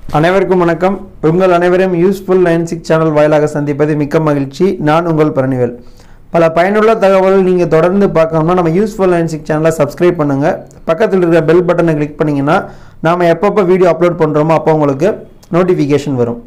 அனைவருக்கும் வணக்கம் உங்கள் அனைவரையும் யூஸ்ஃபுல் நைன் சிக்ஸ் சேனல் வாயிலாக சந்திப்பது மிக்க மகிழ்ச்சி நான் உங்கள் பரணிவேல் பல பயனுள்ள தகவல் நீங்கள் தொடர்ந்து பார்க்கணும்னா நம்ம யூஸ்ஃபுல் நைன் சிக்ஸ் சேனலை சப்ஸ்கிரைப் பண்ணுங்கள் பக்கத்தில் இருக்கிற பெல் பட்டனை கிளிக் பண்ணிங்கன்னா நாம் எப்பப்போ வீடியோ அப்லோட் பண்ணுறோமோ அப்போ உங்களுக்கு நோட்டிஃபிகேஷன் வரும்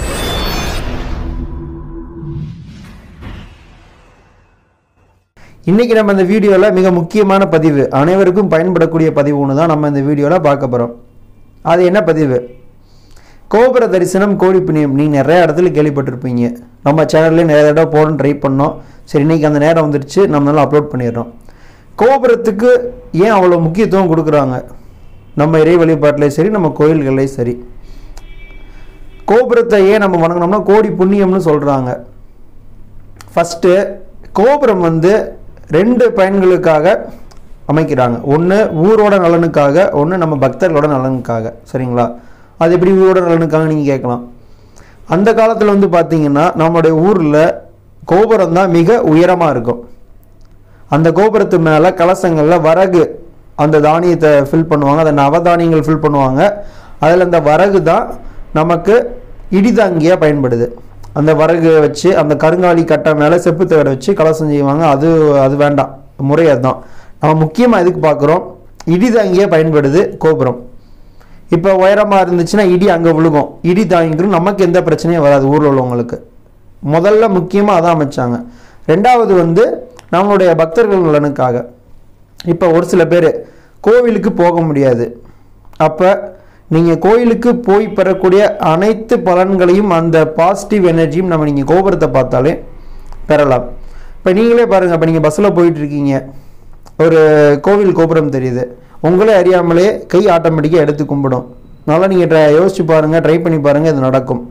இன்றைக்கி நம்ம இந்த வீடியோவில் மிக முக்கியமான பதிவு அனைவருக்கும் பயன்படக்கூடிய பதிவு ஒன்று தான் நம்ம இந்த வீடியோவில் பார்க்க போகிறோம் அது என்ன பதிவு கோபுர தரிசனம் கோடி புண்ணியம் நீ நிறைய இடத்துல கேள்விப்பட்டிருப்பீங்க நம்ம சேனல்லே நிறைய தடவை போடணும் ட்ரை பண்ணோம் சரி இன்னைக்கு அந்த நேரம் வந்துருச்சு நம்மளால அப்லோட் பண்ணிடுறோம் கோபுரத்துக்கு ஏன் அவ்வளோ முக்கியத்துவம் கொடுக்குறாங்க நம்ம இறை வழிபாட்டிலையும் சரி நம்ம கோயில்கள்லையும் சரி கோபுரத்தை ஏன் நம்ம வணங்கினோம்னா கோடி புண்ணியம்னு சொல்கிறாங்க ஃபஸ்ட்டு கோபுரம் வந்து ரெண்டு பயன்களுக்காக அமைக்கிறாங்க ஒன்று ஊரோட நலனுக்காக ஒன்று நம்ம பக்தர்களோட நலனுக்காக சரிங்களா அது எப்படி ஊரோட நலனுக்காக நீங்கள் கேட்கலாம் அந்த காலத்தில் வந்து பார்த்தீங்கன்னா நம்மளுடைய ஊரில் கோபுரம் தான் மிக உயரமாக இருக்கும் அந்த கோபுரத்து மேலே கலசங்களில் வரகு அந்த தானியத்தை ஃபில் பண்ணுவாங்க அந்த நவதானியங்கள் ஃபில் பண்ணுவாங்க அதில் அந்த வரகு தான் நமக்கு இடிதாங்கியாக பயன்படுது அந்த வரகு வச்சு அந்த கருங்காலி கட்டை மேலே செப்பு தகடை வச்சு கலசம் செய்வாங்க அது அது வேண்டாம் முறை அதுதான் நம்ம முக்கியமாக எதுக்கு பார்க்குறோம் இடிதாங்கியாக பயன்படுது கோபுரம் இப்போ உயரமாக இருந்துச்சுன்னா இடி அங்கே விழுகும் இடி தாங்கிரும் நமக்கு எந்த பிரச்சனையும் வராது ஊரில் உள்ளவங்களுக்கு முதல்ல முக்கியமாக அதான் அமைச்சாங்க ரெண்டாவது வந்து நம்மளுடைய பக்தர்கள் நலனுக்காக இப்போ ஒரு சில பேர் கோவிலுக்கு போக முடியாது அப்போ நீங்கள் கோயிலுக்கு போய் பெறக்கூடிய அனைத்து பலன்களையும் அந்த பாசிட்டிவ் எனர்ஜியும் நம்ம நீங்கள் கோபுரத்தை பார்த்தாலே பெறலாம் இப்போ நீங்களே பாருங்கள் இப்போ நீங்கள் பஸ்ஸில் போயிட்டுருக்கீங்க ஒரு கோவில் கோபுரம் தெரியுது உங்களே அறியாமலே கை ஆட்டோமேட்டிக்காக எடுத்து கும்பிடும் நல்லா நீங்கள் ட்ரை யோசிச்சு பாருங்கள் ட்ரை பண்ணி பாருங்கள் இது நடக்கும்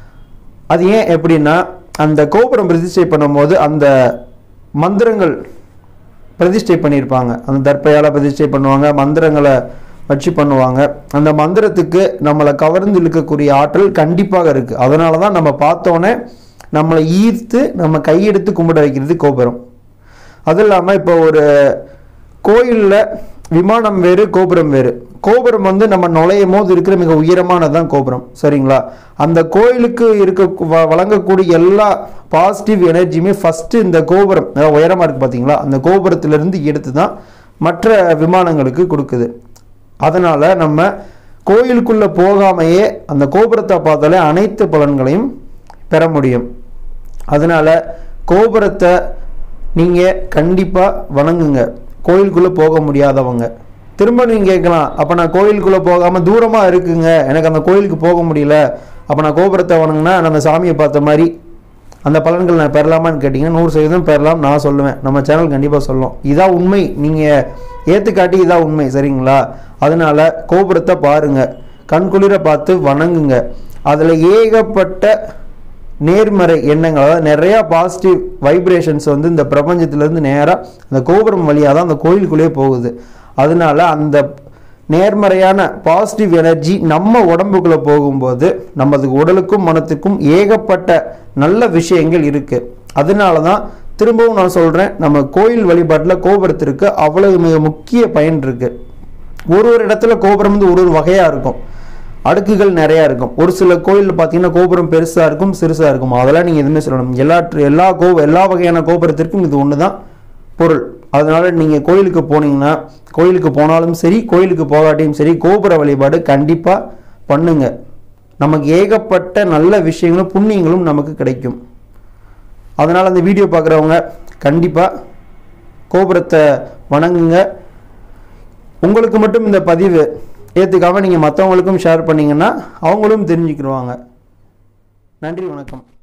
அது ஏன் எப்படின்னா அந்த கோபுரம் பிரதிஷ்டை பண்ணும்போது அந்த மந்திரங்கள் பிரதிஷ்டை பண்ணியிருப்பாங்க அந்த தர்ப்பையால் பிரதிஷ்டை பண்ணுவாங்க மந்திரங்களை வச்சு பண்ணுவாங்க அந்த மந்திரத்துக்கு நம்மளை கவர்ந்து இழுக்கக்கூடிய ஆற்றல் கண்டிப்பாக இருக்குது அதனால தான் நம்ம பார்த்தோன்னே நம்மளை ஈர்த்து நம்ம கையெடுத்து கும்பிட வைக்கிறது கோபுரம் அது இல்லாமல் இப்போ ஒரு கோயிலில் விமானம் வேறு கோபுரம் வேறு கோபுரம் வந்து நம்ம நுழையும் போது இருக்கிற மிக உயரமானதான் கோபுரம் சரிங்களா அந்த கோயிலுக்கு இருக்க வ- வழங்கக்கூடிய எல்லா பாசிட்டிவ் எனர்ஜியுமே ஃபஸ்ட்டு இந்த கோபுரம் அதாவது உயரமாக இருக்குது பார்த்தீங்களா அந்த கோபுரத்திலிருந்து எடுத்து தான் மற்ற விமானங்களுக்கு கொடுக்குது அதனால் நம்ம கோயிலுக்குள்ளே போகாமையே அந்த கோபுரத்தை பார்த்தாலே அனைத்து பலன்களையும் பெற முடியும் அதனால் கோபுரத்தை நீங்கள் கண்டிப்பாக வணங்குங்க கோயிலுக்குள்ளே போக முடியாதவங்க திரும்ப நீங்கள் கேட்கலாம் அப்போ நான் கோயிலுக்குள்ளே போகாமல் தூரமாக இருக்குங்க எனக்கு அந்த கோயிலுக்கு போக முடியல அப்போ நான் கோபுரத்தை வணங்கினா நான் அந்த சாமியை பார்த்த மாதிரி அந்த பலன்கள் நான் பெறலாமான்னு கேட்டிங்கன்னா நூறு சதவீதம் பெறலாம் நான் சொல்லுவேன் நம்ம சேனல் கண்டிப்பாக சொல்லும் இதான் உண்மை நீங்கள் ஏற்றுக்காட்டி இதான் உண்மை சரிங்களா அதனால கோபுரத்தை பாருங்கள் கண்குளிர பார்த்து வணங்குங்க அதில் ஏகப்பட்ட நேர்மறை எண்ணங்கள் அதாவது நிறையா பாசிட்டிவ் வைப்ரேஷன்ஸ் வந்து இந்த பிரபஞ்சத்திலேருந்து நேராக அந்த கோபுரம் வழியாக தான் அந்த கோயிலுக்குள்ளேயே போகுது அதனால அந்த நேர்மறையான பாசிட்டிவ் எனர்ஜி நம்ம உடம்புக்குள்ளே போகும்போது நமது உடலுக்கும் மனத்துக்கும் ஏகப்பட்ட நல்ல விஷயங்கள் இருக்குது அதனால தான் திரும்பவும் நான் சொல்கிறேன் நம்ம கோயில் வழிபாட்டில் கோபுரத்திற்கு அவ்வளவு மிக முக்கிய பயன் இருக்குது ஒரு ஒரு இடத்துல கோபுரம் வந்து ஒரு ஒரு வகையாக இருக்கும் அடுக்குகள் நிறையா இருக்கும் ஒரு சில கோயிலில் பார்த்தீங்கன்னா கோபுரம் பெருசாக இருக்கும் சிறுசாக இருக்கும் அதெல்லாம் நீங்கள் எதுவுமே சொல்லணும் எல்லா எல்லா கோ எல்லா வகையான கோபுரத்திற்கும் இது ஒன்று தான் பொருள் அதனால் நீங்கள் கோயிலுக்கு போனீங்கன்னா கோயிலுக்கு போனாலும் சரி கோயிலுக்கு போகாட்டியும் சரி கோபுர வழிபாடு கண்டிப்பாக பண்ணுங்க நமக்கு ஏகப்பட்ட நல்ல விஷயங்களும் புண்ணியங்களும் நமக்கு கிடைக்கும் அதனால் அந்த வீடியோ பார்க்குறவங்க கண்டிப்பாக கோபுரத்தை வணங்குங்க உங்களுக்கு மட்டும் இந்த பதிவு ஏற்றுக்காமல் நீங்கள் மற்றவங்களுக்கும் ஷேர் பண்ணீங்கன்னா அவங்களும் தெரிஞ்சுக்கிடுவாங்க நன்றி வணக்கம்